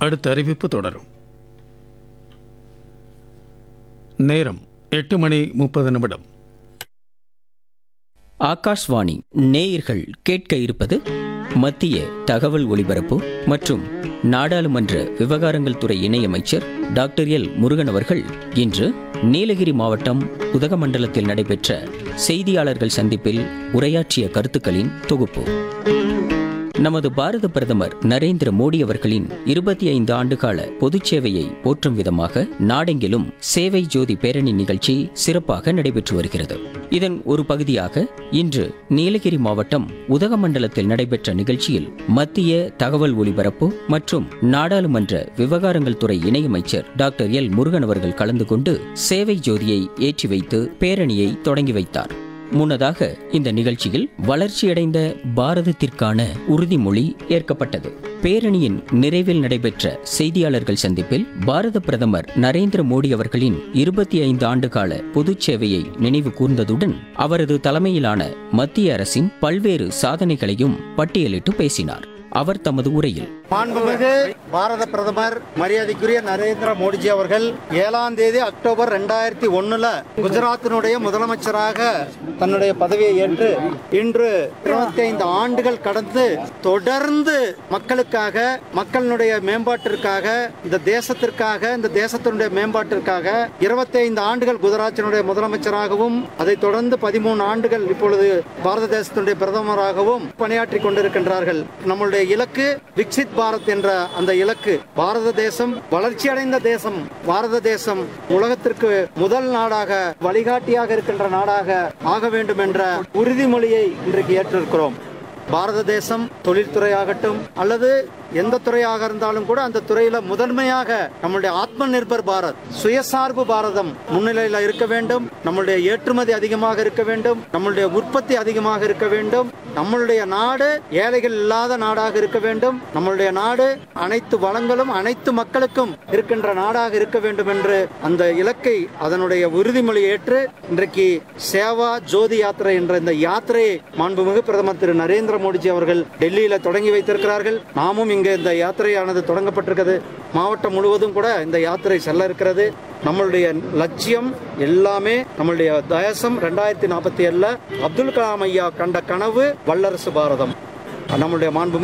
அடுத்த அறிவிப்பு தொடரும் நேரம் எட்டு மணி முப்பது நிமிடம் ஆகாஷ்வாணி நேயர்கள் கேட்க இருப்பது மத்திய தகவல் ஒலிபரப்பு மற்றும் நாடாளுமன்ற விவகாரங்கள் துறை இணையமைச்சர் டாக்டர் எல் முருகன் அவர்கள் இன்று நீலகிரி மாவட்டம் உதகமண்டலத்தில் நடைபெற்ற செய்தியாளர்கள் சந்திப்பில் உரையாற்றிய கருத்துக்களின் தொகுப்பு நமது பாரத பிரதமர் நரேந்திர மோடி அவர்களின் இருபத்தி ஐந்து ஆண்டுகால பொதுச் சேவையை போற்றும் விதமாக நாடெங்கிலும் சேவை ஜோதி பேரணி நிகழ்ச்சி சிறப்பாக நடைபெற்று வருகிறது இதன் ஒரு பகுதியாக இன்று நீலகிரி மாவட்டம் உதகமண்டலத்தில் நடைபெற்ற நிகழ்ச்சியில் மத்திய தகவல் ஒலிபரப்பு மற்றும் நாடாளுமன்ற விவகாரங்கள் துறை இணையமைச்சர் டாக்டர் எல் முருகன் அவர்கள் கலந்து கொண்டு சேவை ஜோதியை ஏற்றி வைத்து பேரணியை தொடங்கி வைத்தார் முன்னதாக இந்த நிகழ்ச்சியில் வளர்ச்சியடைந்த பாரதத்திற்கான உறுதிமொழி ஏற்கப்பட்டது பேரணியின் நிறைவில் நடைபெற்ற செய்தியாளர்கள் சந்திப்பில் பாரத பிரதமர் நரேந்திர மோடி அவர்களின் இருபத்தி ஐந்து ஆண்டுகால பொதுச் சேவையை நினைவு கூர்ந்ததுடன் அவரது தலைமையிலான மத்திய அரசின் பல்வேறு சாதனைகளையும் பட்டியலிட்டு பேசினார் அவர் தமது உரையில் மாண்புமிகு பாரத பிரதமர் மரியாதைக்குரிய நரேந்திர மோடிஜி அவர்கள் ஏழாம் தேதி அக்டோபர் ரெண்டாயிரத்தி ஒண்ணுல குஜராத்தினுடைய முதலமைச்சராக தன்னுடைய பதவியை ஏற்று இன்று இருபத்தி ஐந்து ஆண்டுகள் கடந்து தொடர்ந்து மக்களுக்காக மக்களுடைய மேம்பாட்டிற்காக இந்த தேசத்திற்காக இந்த தேசத்தினுடைய மேம்பாட்டிற்காக இருபத்தி ஐந்து ஆண்டுகள் குஜராத்தினுடைய முதலமைச்சராகவும் அதைத் தொடர்ந்து பதிமூணு ஆண்டுகள் இப்பொழுது பாரத தேசத்தினுடைய பிரதமராகவும் பணியாற்றி கொண்டிருக்கின்றார்கள் நம்மளுடைய இலக்கு விக்சித் பாரத் என்ற அந்த இலக்கு பாரத தேசம் வளர்ச்சியடைந்த தேசம் பாரத தேசம் உலகத்திற்கு முதல் நாடாக வழிகாட்டியாக இருக்கின்ற நாடாக ஆக வேண்டும் என்ற உறுதிமொழியை இன்றைக்கு ஏற்றிருக்கிறோம் பாரத தேசம் தொழில்துறையாகட்டும் அல்லது எந்த துறையாக இருந்தாலும் கூட அந்த துறையில முதன்மையாக நம்மளுடைய ஆத்ம நிர்பர் பாரத் சுயசார்பு பாரதம் முன்னிலையில இருக்க வேண்டும் நம்மளுடைய ஏற்றுமதி அதிகமாக இருக்க வேண்டும் நம்மளுடைய உற்பத்தி அதிகமாக இருக்க வேண்டும் நம்மளுடைய நாடு ஏழைகள் இல்லாத நாடாக இருக்க வேண்டும் நம்மளுடைய நாடு அனைத்து வளங்களும் அனைத்து மக்களுக்கும் இருக்கின்ற நாடாக இருக்க வேண்டும் என்று அந்த இலக்கை அதனுடைய உறுதிமொழி ஏற்று இன்றைக்கு சேவா ஜோதி யாத்திரை என்ற இந்த யாத்திரையை மாண்புமிகு பிரதமர் திரு நரேந்திர மோடிஜி அவர்கள் டெல்லியில தொடங்கி வைத்திருக்கிறார்கள் நாமும் இங்கே இந்த யாத்திரையானது தொடங்கப்பட்டிருக்கிறது மாவட்டம் முழுவதும் கூட இந்த யாத்திரை செல்ல இருக்கிறது நம்மளுடைய லட்சியம் எல்லாமே நம்மளுடைய தேசம் ரெண்டாயிரத்தி நாற்பத்தி ஏழுல அப்துல் கலாம் ஐயா கண்ட கனவு வல்லரசு பாரதம் நம்மளுடைய மாண்பு